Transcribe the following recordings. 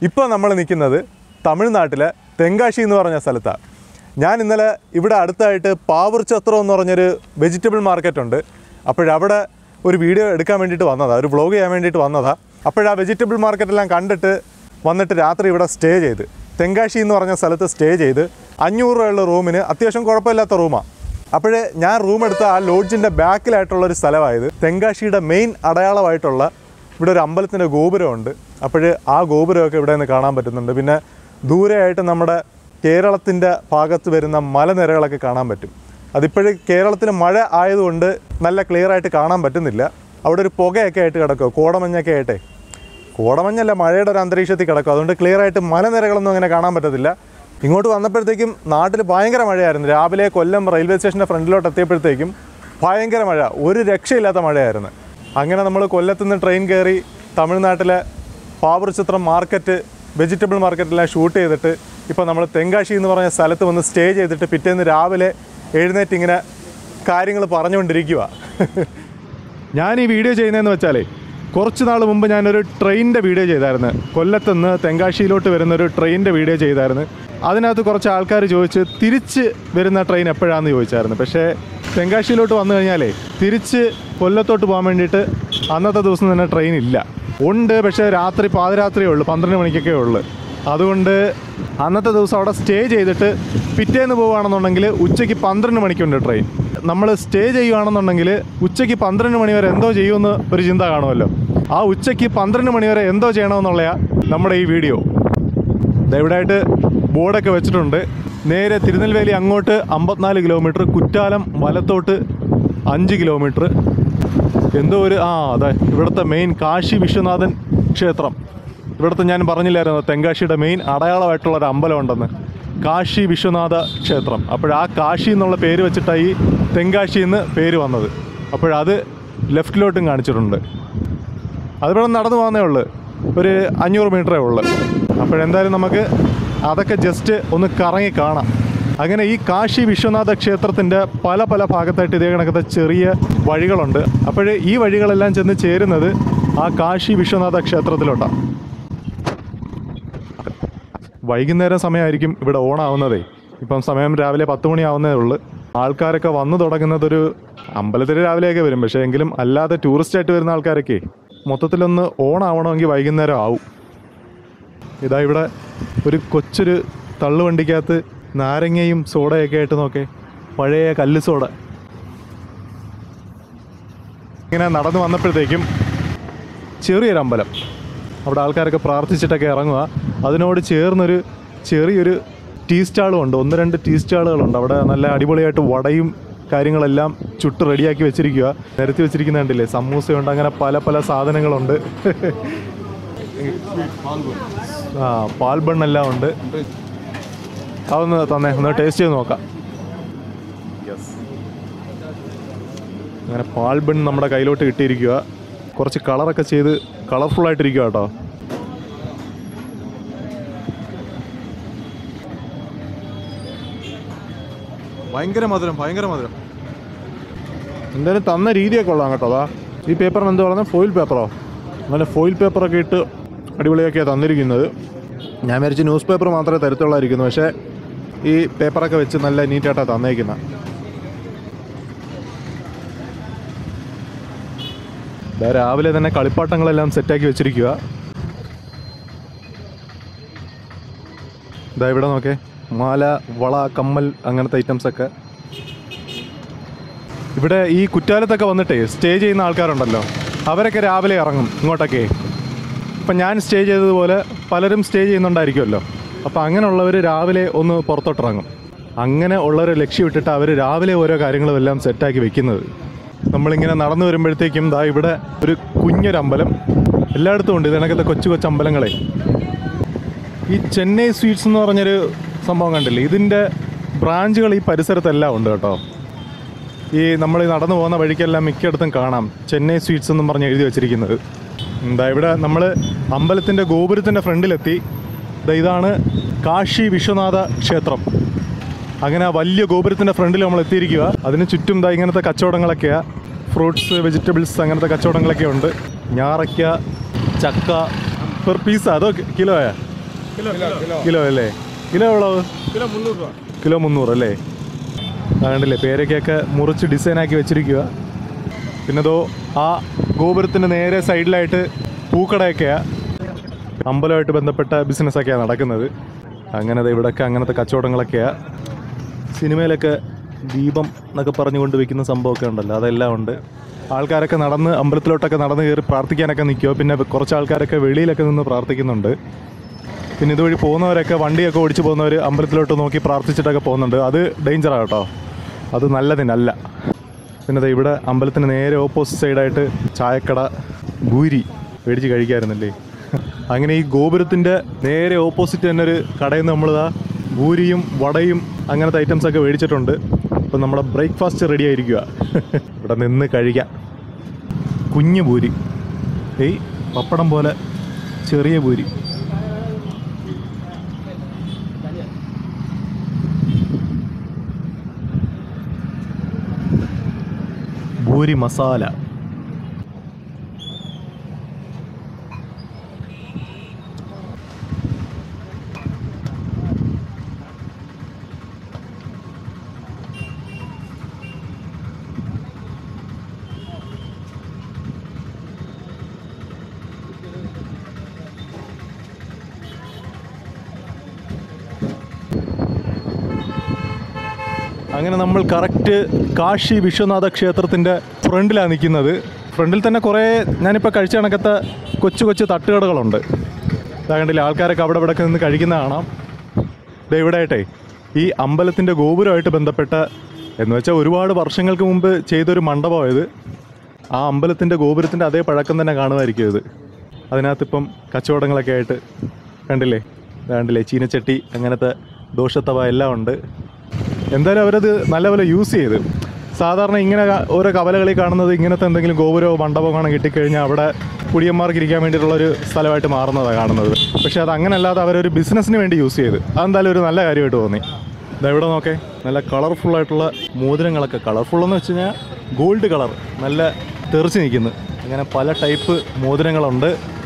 ഇപ്പോൾ നമ്മൾ നിൽക്കുന്നത് തമിഴ്നാട്ടിലെ തെങ്കാശി എന്ന് പറഞ്ഞ സ്ഥലത്താണ് ഞാൻ ഇന്നലെ ഇവിടെ അടുത്തായിട്ട് പാവൂർ ചത്രം എന്ന് പറഞ്ഞൊരു വെജിറ്റബിൾ മാർക്കറ്റ് ഉണ്ട് അപ്പോഴവിടെ ഒരു വീഡിയോ എടുക്കാൻ വേണ്ടിയിട്ട് വന്നതാണ് ഒരു വ്ളോഗ് ചെയ്യാൻ വേണ്ടിയിട്ട് വന്നതാണ് അപ്പോഴാ വെജിറ്റബിൾ മാർക്കറ്റെല്ലാം കണ്ടിട്ട് വന്നിട്ട് രാത്രി ഇവിടെ സ്റ്റേ ചെയ്ത് തെങ്കാശി എന്ന് പറഞ്ഞ സ്ഥലത്ത് സ്റ്റേ ചെയ്ത് അഞ്ഞൂറ് രൂപയുള്ള റൂമിന് അത്യാവശ്യം കുഴപ്പമില്ലാത്ത റൂമാണ് അപ്പോൾ ഞാൻ റൂം എടുത്ത ആ ലോഡ്ജിൻ്റെ ബാക്കിലായിട്ടുള്ള ഒരു സ്ഥലമായത് തെങ്കാശിയുടെ മെയിൻ അടയാളമായിട്ടുള്ള ഇവിടെ ഒരു അമ്പലത്തിൻ്റെ ഗോപുരമുണ്ട് അപ്പോൾ ആ ഗോപുരമൊക്കെ ഇവിടെ നിന്ന് കാണാൻ പറ്റുന്നുണ്ട് പിന്നെ ദൂരെയായിട്ട് നമ്മുടെ കേരളത്തിൻ്റെ ഭാഗത്ത് വരുന്ന മലനിരകളൊക്കെ കാണാൻ പറ്റും അതിപ്പോഴും കേരളത്തിൽ മഴ ആയതുകൊണ്ട് നല്ല ക്ലിയർ ആയിട്ട് കാണാൻ പറ്റുന്നില്ല അവിടെ ഒരു പുകയൊക്കെ ആയിട്ട് കിടക്കുക കോടമഞ്ഞൊക്കെ ആയിട്ടേ കോടമഞ്ഞല്ല മഴയുടെ ഒരു അന്തരീക്ഷത്തിൽ കിടക്കും അതുകൊണ്ട് ക്ലിയർ ആയിട്ട് മലനിരകളൊന്നും അങ്ങനെ കാണാൻ പറ്റത്തില്ല ഇങ്ങോട്ട് വന്നപ്പോഴത്തേക്കും നാട്ടിൽ ഭയങ്കര മഴയായിരുന്നു രാവിലെ കൊല്ലം റെയിൽവേ സ്റ്റേഷൻ്റെ ഫ്രണ്ടിലോട്ട് എത്തിയപ്പോഴത്തേക്കും ഭയങ്കര മഴ ഒരു രക്ഷയില്ലാത്ത മഴയായിരുന്നു അങ്ങനെ നമ്മൾ കൊല്ലത്ത് നിന്ന് ട്രെയിൻ കയറി തമിഴ്നാട്ടിലെ പാവൂർ ചിത്രം മാർക്കറ്റ് വെജിറ്റബിൾ മാർക്കറ്റെല്ലാം ഷൂട്ട് ചെയ്തിട്ട് ഇപ്പോൾ നമ്മൾ തെങ്കാശി എന്ന് പറഞ്ഞ സ്ഥലത്ത് വന്ന് സ്റ്റേ ചെയ്തിട്ട് പിറ്റേന്ന് രാവിലെ എഴുന്നേറ്റ് ഇങ്ങനെ കാര്യങ്ങൾ പറഞ്ഞുകൊണ്ടിരിക്കുക ഞാൻ ഈ വീഡിയോ ചെയ്യുന്നതെന്ന് വെച്ചാലേ കുറച്ച് നാൾ മുമ്പ് ഞാനൊരു ട്രെയിനിൻ്റെ വീഡിയോ ചെയ്തായിരുന്നു കൊല്ലത്തുനിന്ന് തെങ്കാശിയിലോട്ട് വരുന്ന ഒരു ട്രെയിനിൻ്റെ വീഡിയോ ചെയ്തായിരുന്നു അതിനകത്ത് കുറച്ച് ആൾക്കാർ ചോദിച്ച് തിരിച്ച് വരുന്ന ട്രെയിൻ എപ്പോഴാണെന്ന് ചോദിച്ചായിരുന്നു പക്ഷേ തെങ്കാശിയിലോട്ട് വന്നു കഴിഞ്ഞാലേ തിരിച്ച് കൊല്ലത്തോട്ട് പോകാൻ വേണ്ടിയിട്ട് അന്നത്തെ ദിവസം തന്നെ ട്രെയിൻ ഇല്ല ഉണ്ട് പക്ഷേ രാത്രി പാതിരാത്രിയേ ഉള്ളൂ പന്ത്രണ്ട് മണിക്കൊക്കെ ഉള്ളൂ അതുകൊണ്ട് അന്നത്തെ ദിവസം അവിടെ സ്റ്റേ ചെയ്തിട്ട് പിറ്റേന്ന് പോവുകയാണെന്നുണ്ടെങ്കിൽ ഉച്ചയ്ക്ക് പന്ത്രണ്ട് മണിക്കുണ്ട് ട്രെയിൻ നമ്മൾ സ്റ്റേ ചെയ്യുകയാണെന്നുണ്ടെങ്കിൽ ഉച്ചയ്ക്ക് പന്ത്രണ്ട് മണി വരെ എന്തോ ചെയ്യുമെന്ന് ഒരു ചിന്ത കാണുമല്ലോ ആ ഉച്ചയ്ക്ക് പന്ത്രണ്ട് മണി വരെ എന്തോ ചെയ്യണമെന്നുള്ളയാ നമ്മുടെ ഈ വീഡിയോ ഇവിടെയായിട്ട് ബോർഡൊക്കെ വെച്ചിട്ടുണ്ട് നേരെ തിരുനെൽവേലി അങ്ങോട്ട് അമ്പത്തിനാല് കിലോമീറ്റർ കുറ്റാലം വലത്തോട്ട് അഞ്ച് കിലോമീറ്റർ എന്തോ ഒരു ആ അതെ ഇവിടുത്തെ മെയിൻ കാശി വിശ്വനാഥൻ ക്ഷേത്രം ഇവിടുത്തെ ഞാൻ പറഞ്ഞില്ലായിരുന്നു തെങ്കാശിയുടെ മെയിൻ അടയാളമായിട്ടുള്ള ഒരു അമ്പലം ഉണ്ടെന്ന് കാശി വിശ്വനാഥ ക്ഷേത്രം അപ്പോൾ ആ കാശി എന്നുള്ള പേര് വെച്ചിട്ടാണ് ഈ തെങ്കാശി എന്ന് പേര് വന്നത് അപ്പോഴത് ലെഫ്റ്റിലോട്ടും കാണിച്ചിട്ടുണ്ട് അതിവിടെ നടന്നു പോകുന്നേ ഉള്ളൂ ഒരു അഞ്ഞൂറ് മീറ്ററേ ഉള്ളൂ അപ്പോഴെന്തായാലും നമുക്ക് അതൊക്കെ ജസ്റ്റ് ഒന്ന് കറങ്ങി കാണാം അങ്ങനെ ഈ കാശി വിശ്വനാഥ ക്ഷേത്രത്തിൻ്റെ പല പല ഭാഗത്തായിട്ട് ഇതേ കണക്കത്തെ ചെറിയ വഴികളുണ്ട് അപ്പോൾ ഈ വഴികളെല്ലാം ചെന്ന് ചേരുന്നത് ആ കാശി വിശ്വനാഥ ക്ഷേത്രത്തിലോട്ടാണ് വൈകുന്നേരം സമയമായിരിക്കും ഇവിടെ ഓണാവുന്നതേ ഇപ്പം സമയം രാവിലെ പത്ത് മണിയാവുന്നതേ ഉള്ളൂ ആൾക്കാരൊക്കെ വന്നു തുടങ്ങുന്നത് ഒരു അമ്പലത്തിൽ രാവിലെയൊക്കെ വരും പക്ഷേ എങ്കിലും അല്ലാതെ ടൂറിസ്റ്റ് ആയിട്ട് വരുന്ന ആൾക്കാരൊക്കെ മൊത്തത്തിലൊന്ന് ഓണാവണമെങ്കിൽ വൈകുന്നേരം ആവും ഇതാ ഇവിടെ ഒരു കൊച്ചൊരു തള്ളുവണ്ടിക്കകത്ത് നാരങ്ങയും സോഡയൊക്കെ ആയിട്ട് നോക്കേ പഴയ കല്ല് സോഡ ഇങ്ങനെ നടന്നു വന്നപ്പോഴത്തേക്കും ചെറിയൊരു അമ്പലം അവിടെ ആൾക്കാരൊക്കെ പ്രാർത്ഥിച്ചിട്ടൊക്കെ ഇറങ്ങുക അതിനോട് ചേർന്നൊരു ചെറിയൊരു ടീ സ്റ്റാളും ഉണ്ട് ഒന്ന് രണ്ട് ടീ സ്റ്റാളുകളുണ്ട് അവിടെ നല്ല അടിപൊളിയായിട്ട് വടയും കാര്യങ്ങളെല്ലാം ചുട്ട് റെഡിയാക്കി വെച്ചിരിക്കുക നിരത്തി വെച്ചിരിക്കുന്ന കണ്ടില്ലേ സമൂസയുണ്ട് അങ്ങനെ പല പല സാധനങ്ങളുണ്ട് ആ പാൽ ബണ്ണെല്ലാം ഉണ്ട് അതൊന്ന് തന്നെ ഒന്ന് ടേസ്റ്റ് ചെയ്ത് നോക്കാം അങ്ങനെ പാൽ ബൺ നമ്മുടെ കയ്യിലോട്ട് കിട്ടിയിരിക്കുക കുറച്ച് കളറൊക്കെ ചെയ്ത് കളർഫുൾ ആയിട്ടിരിക്കുക കേട്ടോ ഭയങ്കര മധുരം ഭയങ്കര മധുരം എന്തായാലും തന്ന രീതിയൊക്കെ കൊള്ളാം കേട്ടോ അതാ ഈ പേപ്പറിന് എന്താ പറയുന്നത് ഫോയിൽ പേപ്പറോ അങ്ങനെ ഫോയിൽ പേപ്പറൊക്കെ ഇട്ട് അടിപൊളിയൊക്കെയാണ് തന്നിരിക്കുന്നത് ഞാൻ വിചാരിച്ച് ന്യൂസ് പേപ്പർ മാത്രമേ തരത്തുള്ളായിരിക്കുന്നു പക്ഷേ ഈ പേപ്പറൊക്കെ വെച്ച് നല്ല നീറ്റായിട്ടാണ് തന്നേക്കുന്നത് ദാ രാവിലെ തന്നെ കളിപ്പാട്ടങ്ങളെല്ലാം സെറ്റാക്കി വെച്ചിരിക്കുക ഇതാ ഇവിടെ നോക്കേ മാല വള കമ്മൽ അങ്ങനത്തെ ഐറ്റംസ് ഒക്കെ ഇവിടെ ഈ കുറ്റാലത്തൊക്കെ വന്നിട്ടേ സ്റ്റേ ചെയ്യുന്ന ആൾക്കാരുണ്ടല്ലോ അവരൊക്കെ രാവിലെ ഇറങ്ങും ഇങ്ങോട്ടൊക്കെ ഇപ്പം ഞാൻ സ്റ്റേ ചെയ്തതുപോലെ പലരും സ്റ്റേ ചെയ്യുന്നുണ്ടായിരിക്കുമല്ലോ അപ്പോൾ അങ്ങനെയുള്ളവർ രാവിലെ ഒന്ന് പുറത്തോട്ടിറങ്ങും അങ്ങനെ ഉള്ളവരെ ലക്ഷ്യമിട്ടിട്ട് അവർ രാവിലെ ഓരോ കാര്യങ്ങളും എല്ലാം സെറ്റാക്കി വെക്കുന്നത് നമ്മളിങ്ങനെ നടന്നു വരുമ്പോഴത്തേക്കും ദാ ഇവിടെ ഒരു കുഞ്ഞൊരു അമ്പലം എല്ലായിടത്തും ഉണ്ട് ഇതിനകത്തെ കൊച്ചു കൊച്ചു അമ്പലങ്ങളെ ഈ ചെന്നൈ സ്വീറ്റ്സ് എന്ന് പറഞ്ഞൊരു സംഭവം കണ്ടില്ലേ ഇതിൻ്റെ ബ്രാഞ്ചുകൾ ഈ പരിസരത്തെല്ലാം ഉണ്ട് കേട്ടോ ഈ നമ്മൾ ഈ നടന്നു പോകുന്ന വഴിക്കെല്ലാം മിക്കയിടത്തും കാണാം ചെന്നൈ സ്വീറ്റ്സ് എന്നും പറഞ്ഞ് എഴുതി വെച്ചിരിക്കുന്നത് എന്താ ഇവിടെ നമ്മൾ അമ്പലത്തിൻ്റെ ഗോപുരത്തിൻ്റെ ഫ്രണ്ടിലെത്തി ദാ ഇതാണ് കാശി വിശ്വനാഥ ക്ഷേത്രം അങ്ങനെ ആ വലിയ ഗോപുരത്തിൻ്റെ ഫ്രണ്ടിൽ നമ്മൾ എത്തിയിരിക്കുക അതിന് ചുറ്റും ദാ ഇങ്ങനത്തെ കച്ചവടങ്ങളൊക്കെയാണ് ഫ്രൂട്ട്സ് വെജിറ്റബിൾസ് അങ്ങനത്തെ കച്ചവടങ്ങളൊക്കെ ഉണ്ട് ഞാറയ്ക്ക ചക്ക പെർ പീസ് അതോ കിലോയാ കിലോ അല്ലേ കിലോ എவ்வளவு കിലോ മുന്നൂറ് രൂപ കിലോ മുന്നൂറ് അല്ലേ അതുകൊണ്ടല്ലേ പേരയ്ക്കൊക്കെ മുറിച്ച് ഡിസൈനാക്കി വെച്ചിരിക്കുക പിന്നെ ദോ ആ ഗോപുരത്തിൻ്റെ നേരെ സൈഡിലായിട്ട് പൂക്കടയൊക്കെയാണ് അമ്പലമായിട്ട് ബന്ധപ്പെട്ട ബിസിനസ്സൊക്കെയാണ് നടക്കുന്നത് അങ്ങനെ ദേ ഇവിടെയൊക്കെ അങ്ങനത്തെ കച്ചവടങ്ങളൊക്കെയാണ് സിനിമയിലൊക്കെ ദീപം എന്നൊക്കെ പറഞ്ഞുകൊണ്ട് വെക്കുന്ന സംഭവമൊക്കെ ഉണ്ടല്ലോ അതെല്ലാം ഉണ്ട് ആൾക്കാരൊക്കെ നടന്ന് അമ്പലത്തിലോട്ടൊക്കെ നടന്ന് കയറി പ്രാർത്ഥിക്കാനൊക്കെ നിൽക്കുമോ പിന്നെ കുറച്ച് ആൾക്കാരൊക്കെ വെളിയിലൊക്കെ നിന്ന് പ്രാർത്ഥിക്കുന്നുണ്ട് പിന്നെ ഇതുവഴി പോകുന്നവരൊക്കെ വണ്ടിയൊക്കെ ഓടിച്ചു പോകുന്നവർ അമ്പലത്തിലോട്ട് നോക്കി പ്രാർത്ഥിച്ചിട്ടൊക്കെ പോകുന്നുണ്ട് അത് ഡേഞ്ചറാണ് കേട്ടോ അത് നല്ലതിനല്ല പിന്നെ ദേ ഇവിടെ അമ്പലത്തിന് നേരെ ഓപ്പോസിറ്റ് സൈഡായിട്ട് ചായക്കട ഭൂരി മേടിച്ച് കഴിക്കായിരുന്നല്ലേ അങ്ങനെ ഈ ഗോപുരത്തിൻ്റെ നേരെ ഓപ്പോസിറ്റ് തന്നെ ഒരു കടയിൽ നിന്ന് നമ്മളിതാ ഭൂരിയും വടയും അങ്ങനത്തെ ഐറ്റംസ് ഒക്കെ മേടിച്ചിട്ടുണ്ട് അപ്പം നമ്മുടെ ബ്രേക്ക്ഫാസ്റ്റ് റെഡി ആയിരിക്കുക ഇവിടെ നിന്ന് കഴിക്കാം കുഞ്ഞു ഭൂരി ഏയ് പപ്പടം പോലെ ചെറിയ ഭൂരി ഭൂരി മസാല അങ്ങനെ നമ്മൾ കറക്റ്റ് കാശി വിശ്വനാഥ ക്ഷേത്രത്തിൻ്റെ ഫ്രണ്ടിലാണ് നിൽക്കുന്നത് ഫ്രണ്ടിൽ തന്നെ കുറേ ഞാനിപ്പോൾ കഴിച്ച കണക്കത്തെ കൊച്ചു കൊച്ചു തട്ടുകടകളുണ്ട് ഇതാ കണ്ടില്ലേ ആൾക്കാരൊക്കെ അവിടെ ഇവിടെ നിന്ന് കഴിക്കുന്ന കാണാം ദേ ഇവിടെ ആയിട്ടേ ഈ അമ്പലത്തിൻ്റെ ഗോപുരമായിട്ട് ബന്ധപ്പെട്ട എന്ന് വെച്ചാൽ ഒരുപാട് വർഷങ്ങൾക്ക് മുമ്പ് ചെയ്തൊരു മണ്ഡപമായത് ആ അമ്പലത്തിൻ്റെ ഗോപുരത്തിൻ്റെ അതേ പഴക്കം തന്നെ കാണുമായിരിക്കും ഇത് അതിനകത്തിപ്പം കച്ചവടങ്ങളൊക്കെ ആയിട്ട് കണ്ടില്ലേ ദാ കണ്ടില്ലേ ചീനച്ചട്ടി അങ്ങനത്തെ ദോഷത്തവ എല്ലാം ഉണ്ട് എന്തായാലും അവരത് നല്ലപോലെ യൂസ് ചെയ്ത് സാധാരണ ഇങ്ങനെ ക- ഓരോ കവലകളിൽ കാണുന്നത് ഇങ്ങനത്തെ എന്തെങ്കിലും ഗോപുരമോ മണ്ഡപമോ കാണാൻ കിട്ടിക്കഴിഞ്ഞാൽ അവിടെ കുടിയന്മാർക്ക് ഇരിക്കാൻ വേണ്ടിയിട്ടുള്ളൊരു സ്ഥലമായിട്ട് മാറുന്നതാണ് കാണുന്നത് പക്ഷേ അത് അങ്ങനല്ലാതെ അവരൊരു ബിസിനസ്സിന് വേണ്ടി യൂസ് ചെയ്ത് അതെന്തായാലും ഒരു നല്ല കാര്യമായിട്ട് തോന്നി ഇതാ ഇവിടെ നോക്കേ നല്ല കളർഫുൾ ആയിട്ടുള്ള മോതിരങ്ങളൊക്കെ കളർഫുൾ എന്ന് വെച്ച് കഴിഞ്ഞാൽ ഗോൾഡ് കളർ നല്ല തെറിച്ച് നിൽക്കുന്നു അങ്ങനെ പല ടൈപ്പ് മോതിരങ്ങളുണ്ട്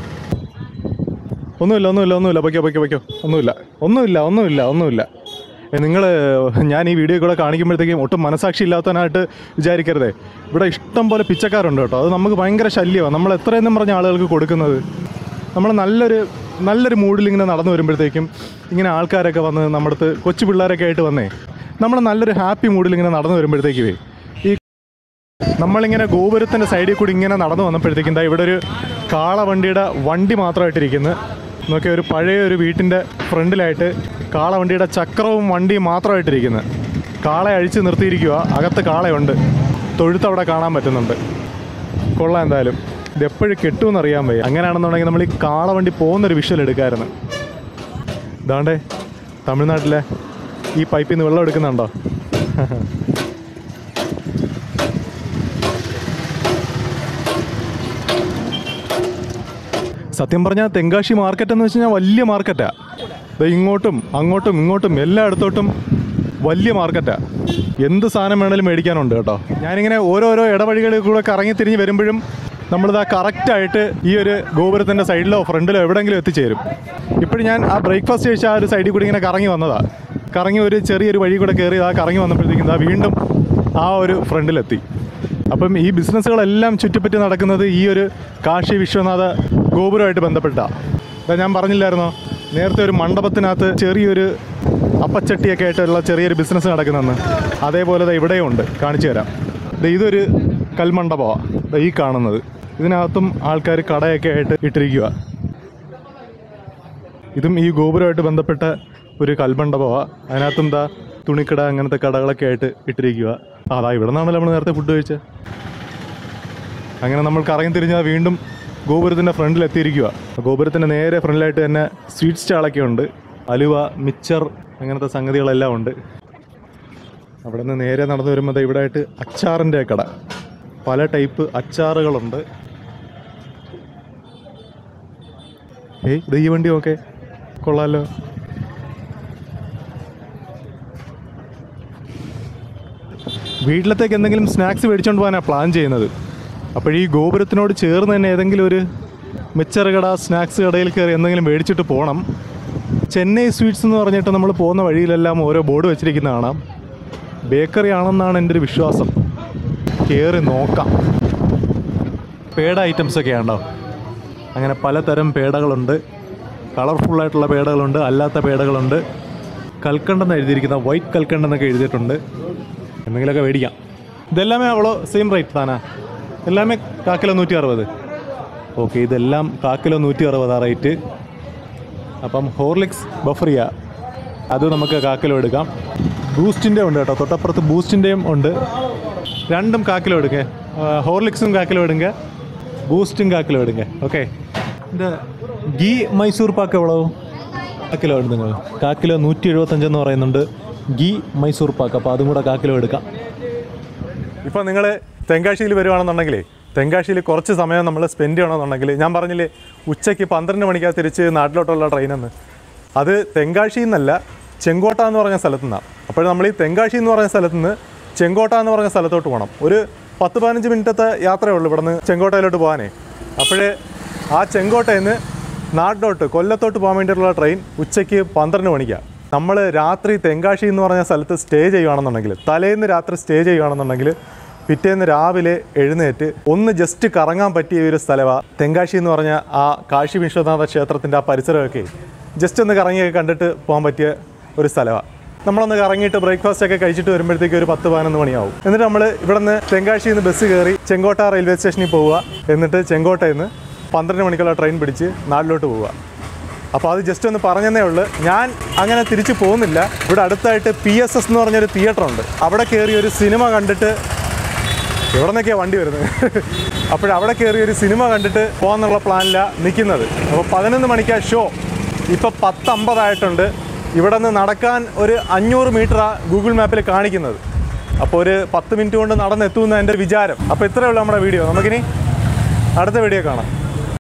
ഒന്നുമില്ല ഒന്നുമില്ല ഒന്നുമില്ല പൊയ്ക്കോ പൊയ്ക്കോ പൊയ്ക്കോ ഒന്നുമില്ല ഒന്നുമില്ല ഒന്നുമില്ല ഒന്നുമില്ല നിങ്ങൾ ഞാൻ ഈ വീഡിയോ കൂടെ കാണിക്കുമ്പോഴത്തേക്കും ഒട്ടും മനസാക്ഷി ഇല്ലാത്തവനായിട്ട് വിചാരിക്കരുതേ ഇവിടെ ഇഷ്ടം പോലെ പിച്ചക്കാരുണ്ട് കേട്ടോ അത് നമുക്ക് ഭയങ്കര ശല്യമാണ് നമ്മൾ എത്രയെന്നും പറഞ്ഞ ആളുകൾക്ക് കൊടുക്കുന്നത് നമ്മൾ നല്ലൊരു നല്ലൊരു മൂഡിൽ ഇങ്ങനെ നടന്നു വരുമ്പോഴത്തേക്കും ഇങ്ങനെ ആൾക്കാരൊക്കെ വന്ന് നമ്മുടെ അടുത്ത് കൊച്ചു പിള്ളേരൊക്കെ ആയിട്ട് വന്നേ നമ്മൾ നല്ലൊരു ഹാപ്പി മൂഡിൽ ഇങ്ങനെ നടന്നു വരുമ്പോഴത്തേക്കുവേ ഈ നമ്മളിങ്ങനെ ഗോപുരത്തിൻ്റെ സൈഡിൽ കൂടി ഇങ്ങനെ നടന്നു വന്നപ്പോഴത്തേക്കും ദാ ഇവിടെ ഒരു കാളവണ്ടിയുടെ വണ്ടി മാത്രമായിട്ടിരിക്കുന്നു നോക്കിയ ഒരു പഴയ ഒരു വീട്ടിൻ്റെ ഫ്രണ്ടിലായിട്ട് കാളവണ്ടിയുടെ ചക്രവും വണ്ടിയും മാത്രമായിട്ടിരിക്കുന്നു കാളെ അഴിച്ച് നിർത്തിയിരിക്കുക അകത്ത് കാളയുണ്ട് തൊഴുത്തവിടെ കാണാൻ പറ്റുന്നുണ്ട് കൊള്ളാം എന്തായാലും ഇത് എപ്പോഴും കെട്ടുമെന്ന് അറിയാൻ വയ്യ അങ്ങനെയാണെന്നുണ്ടെങ്കിൽ നമ്മൾ ഈ കാളവണ്ടി പോകുന്നൊരു വിഷ്വൽ എടുക്കാമായിരുന്നു ഇതാണ്ടേ തമിഴ്നാട്ടിലെ ഈ പൈപ്പിൽ നിന്ന് വെള്ളം എടുക്കുന്നുണ്ടോ സത്യം പറഞ്ഞാൽ തെങ്കാശി മാർക്കറ്റ് എന്ന് വെച്ച് കഴിഞ്ഞാൽ വലിയ മാർക്കറ്റാണ് ഇത് ഇങ്ങോട്ടും അങ്ങോട്ടും ഇങ്ങോട്ടും എല്ലായിടത്തോട്ടും വലിയ മാർക്കറ്റാണ് എന്ത് സാധനം വേണേലും മേടിക്കാനുണ്ട് കേട്ടോ ഞാനിങ്ങനെ ഓരോരോ ഇടവഴികളിൽ കൂടെ കറങ്ങി തിരിഞ്ഞ് വരുമ്പോഴും നമ്മളിതാ കറക്റ്റായിട്ട് ഈ ഒരു ഗോപുരത്തിൻ്റെ സൈഡിലോ ഫ്രണ്ടിലോ എവിടെയെങ്കിലും എത്തിച്ചേരും ഇപ്പോഴും ഞാൻ ആ ബ്രേക്ക്ഫാസ്റ്റ് കഴിച്ച ആ ഒരു സൈഡിൽ കൂടി ഇങ്ങനെ കറങ്ങി വന്നതാണ് കറങ്ങി ഒരു ചെറിയൊരു വഴി കൂടെ കയറി ആ കറങ്ങി വന്നപ്പോഴത്തേക്കും ഇതാ വീണ്ടും ആ ഒരു ഫ്രണ്ടിലെത്തി അപ്പം ഈ ബിസിനസ്സുകളെല്ലാം ചുറ്റിപ്പറ്റി നടക്കുന്നത് ഈ ഒരു കാശി വിശ്വനാഥ ഗോപുരമായിട്ട് ബന്ധപ്പെട്ട ഇതാ ഞാൻ പറഞ്ഞില്ലായിരുന്നോ നേരത്തെ ഒരു മണ്ഡപത്തിനകത്ത് ചെറിയൊരു അപ്പച്ചട്ടിയൊക്കെ ആയിട്ടുള്ള ചെറിയൊരു ബിസിനസ് നടക്കുന്നെന്ന് അതേപോലെ ദാ ഇവിടെയും ഉണ്ട് കാണിച്ചു തരാം ദാ ഇതൊരു കൽമണ്ഡപമാണ് ദാ ഈ കാണുന്നത് ഇതിനകത്തും ആൾക്കാർ കടയൊക്കെ ആയിട്ട് ഇട്ടിരിക്കുക ഇതും ഈ ഗോപുരമായിട്ട് ബന്ധപ്പെട്ട ഒരു കൽമണ്ഡപമാണ് അതിനകത്തും എന്താ തുണിക്കട അങ്ങനത്തെ കടകളൊക്കെ ആയിട്ട് ഇട്ടിരിക്കുക ആ, അതാ ഇവിടെ നിന്നാണല്ലോ നമ്മൾ നേരത്തെ ഫുഡ് കഴിച്ചത് അങ്ങനെ നമ്മൾ കറങ്ങി തിരിഞ്ഞാൽ വീണ്ടും ഗോപുരത്തിൻ്റെ ഫ്രണ്ടിൽ എത്തിയിരിക്കുക ഗോപുരത്തിൻ്റെ നേരെ ഫ്രണ്ടിലായിട്ട് തന്നെ സ്വീറ്റ് സ്റ്റാളൊക്കെ ഉണ്ട് അലുവ മിച്ചർ അങ്ങനത്തെ സംഗതികളെല്ലാം ഉണ്ട് അവിടെ നിന്ന് നേരെ നടന്നു വരുമ്പോൾ ദേ ഇവിടെ ആയിട്ട് അച്ചാറിൻ്റെ കട പല ടൈപ്പ് അച്ചാറുകളുണ്ട് ഏയ് ഇത് ഈ വണ്ടി ഓക്കെ കൊള്ളാലോ വീട്ടിലത്തേക്ക് എന്തെങ്കിലും സ്നാക്സ് മേടിച്ചുകൊണ്ട് പോകാനാണ് പ്ലാൻ ചെയ്യുന്നത് അപ്പോൾ ഈ ഗോപുരത്തിനോട് ചേർന്ന് തന്നെ ഏതെങ്കിലും ഒരു മിച്ചർ കട സ്നാക്സ് കടയിൽ കയറി എന്തെങ്കിലും മേടിച്ചിട്ട് പോകണം ചെന്നൈ സ്വീറ്റ്സ് എന്ന് പറഞ്ഞിട്ട് നമ്മൾ പോകുന്ന വഴിയിലെല്ലാം ഓരോ ബോർഡ് വെച്ചിരിക്കുന്ന കാണാം ബേക്കറി ആണെന്നാണ് എൻ്റെ ഒരു വിശ്വാസം കയറി നോക്കാം പേട ഐറ്റംസ് ഒക്കെ ഉണ്ടോ അങ്ങനെ പലതരം പേടകളുണ്ട് കളർഫുള്ളായിട്ടുള്ള പേടകളുണ്ട് അല്ലാത്ത പേടകളുണ്ട് കൽക്കണ്ടെന്ന് എഴുതിയിരിക്കുന്ന വൈറ്റ് കൽക്കണ്ടെന്നൊക്കെ എഴുതിയിട്ടുണ്ട് എന്തെങ്കിലുമൊക്കെ മേടിക്കാം ഇതെല്ലാമേ അവളോ സെയിം റേറ്റ് താനാ എല്ലാമേ കാക്കിലോ നൂറ്റി അറുപത് ഓക്കെ ഇതെല്ലാം കാക്കിലോ നൂറ്റി അറുപതാ റേറ്റ് അപ്പം ഹോർലിക്സ് ബഫറിയ അത് നമുക്ക് കാക്കിലോ എടുക്കാം ബൂസ്റ്റിൻ്റെ ഉണ്ട് കേട്ടോ തൊട്ടപ്പുറത്ത് ബൂസ്റ്റിൻ്റെയും ഉണ്ട് രണ്ടും കാക്കിലോ എടുക്കേ ഹോർലിക്സും കാക്കിലോ എടുങ്ക ബൂസ്റ്റും കാക്കിലോ എടുങ്ക ഓക്കെ ഇത് ഗീ മൈസൂർ പാക്ക് എവളോ കാക്കിലോ ഉണ്ട് നിങ്ങൾ കാക്കിലോ നൂറ്റി എഴുപത്തഞ്ചെന്ന് പറയുന്നുണ്ട് ഗീ മൈസൂർ പാക്ക് അപ്പോൾ അതും കൂടെ കാക്കിലോ എടുക്കാം ഇപ്പോൾ നിങ്ങൾ തെങ്കാശിയിൽ വരുവാണെന്നുണ്ടെങ്കിലേ തെങ്കാശിയിൽ കുറച്ച് സമയം നമ്മൾ സ്പെൻഡ് ചെയ്യണമെന്നുണ്ടെങ്കിൽ ഞാൻ പറഞ്ഞില്ലേ ഉച്ചയ്ക്ക് പന്ത്രണ്ട് മണിക്കാ തിരിച്ച് നാട്ടിലോട്ടുള്ള ട്രെയിനെന്ന് അത് തെങ്കാശിയിൽ നിന്നല്ല ചെങ്കോട്ട എന്ന് പറഞ്ഞ സ്ഥലത്തു നിന്നാണ് അപ്പോൾ നമ്മൾ ഈ തെങ്കാശി എന്ന് പറഞ്ഞ സ്ഥലത്ത് നിന്ന് ചെങ്കോട്ട എന്ന് പറഞ്ഞ സ്ഥലത്തോട്ട് പോകണം ഒരു പത്ത് പതിനഞ്ച് മിനിറ്റത്തെ യാത്രയേ ഉള്ളൂ ഇവിടുന്ന് ചെങ്കോട്ടയിലോട്ട് പോകാനേ അപ്പോഴേ ആ ചെങ്കോട്ടയിൽ നിന്ന് നാട്ടിലോട്ട് കൊല്ലത്തോട്ട് പോകാൻ വേണ്ടിയിട്ടുള്ള ട്രെയിൻ ഉച്ചയ്ക്ക് പന്ത്രണ്ട് മണിക്കാണ് നമ്മൾ രാത്രി തെങ്കാശി എന്ന് പറഞ്ഞ സ്ഥലത്ത് സ്റ്റേ ചെയ്യുകയാണെന്നുണ്ടെങ്കിൽ തലേന്ന് രാത്രി സ്റ്റേ ചെയ്യുകയാണെന്നുണ്ടെങ്കിൽ പിറ്റേന്ന് രാവിലെ എഴുന്നേറ്റ് ഒന്ന് ജസ്റ്റ് കറങ്ങാൻ പറ്റിയ ഒരു സ്ഥലമാണ് തെങ്കാശി എന്ന് പറഞ്ഞ ആ കാശി വിശ്വനാഥ ക്ഷേത്രത്തിൻ്റെ ആ പരിസരമൊക്കെ ജസ്റ്റ് ഒന്ന് കറങ്ങിയൊക്കെ കണ്ടിട്ട് പോകാൻ പറ്റിയ ഒരു സ്ഥലമാണ് നമ്മളൊന്ന് കറങ്ങിയിട്ട് ബ്രേക്ക്ഫാസ്റ്റ് ഒക്കെ കഴിച്ചിട്ട് വരുമ്പോഴത്തേക്ക് ഒരു പത്ത് പതിനൊന്ന് മണിയാവും എന്നിട്ട് നമ്മൾ ഇവിടെ നിന്ന് തെങ്കാശിയിൽ നിന്ന് ബസ് കയറി ചെങ്കോട്ട റെയിൽവേ സ്റ്റേഷനിൽ പോവുക എന്നിട്ട് ചെങ്കോട്ടയിൽ നിന്ന് പന്ത്രണ്ട് മണിക്കുള്ള ട്രെയിൻ പിടിച്ച് നാട്ടിലോട്ട് പോവുക അപ്പോൾ അത് ജസ്റ്റ് ഒന്ന് പറഞ്ഞതേ ഉള്ളൂ ഞാൻ അങ്ങനെ തിരിച്ചു പോകുന്നില്ല ഇവിടെ അടുത്തായിട്ട് പി എസ് എസ് എന്ന് പറഞ്ഞൊരു തിയേറ്റർ ഉണ്ട് അവിടെ കയറി ഒരു സിനിമ കണ്ടിട്ട് എവിടെ നിന്നൊക്കെയാണ് വണ്ടി വരുന്നത് അപ്പോൾ അവിടെ കയറി ഒരു സിനിമ കണ്ടിട്ട് പോകാന്നുള്ള പ്ലാനിലാണ് നിൽക്കുന്നത് അപ്പോൾ പതിനൊന്ന് മണിക്കാ ഷോ ഇപ്പോൾ പത്തമ്പതായിട്ടുണ്ട് ഇവിടെ നിന്ന് നടക്കാൻ ഒരു അഞ്ഞൂറ് മീറ്ററാണ് ഗൂഗിൾ മാപ്പിൽ കാണിക്കുന്നത് അപ്പോൾ ഒരു പത്ത് മിനിറ്റ് കൊണ്ട് നടന്നെത്തുമെന്ന് എൻ്റെ വിചാരം അപ്പോൾ ഇത്രയേ ഉള്ളൂ നമ്മുടെ വീഡിയോ നമുക്കിനി അടുത്ത വീഡിയോ കാണാം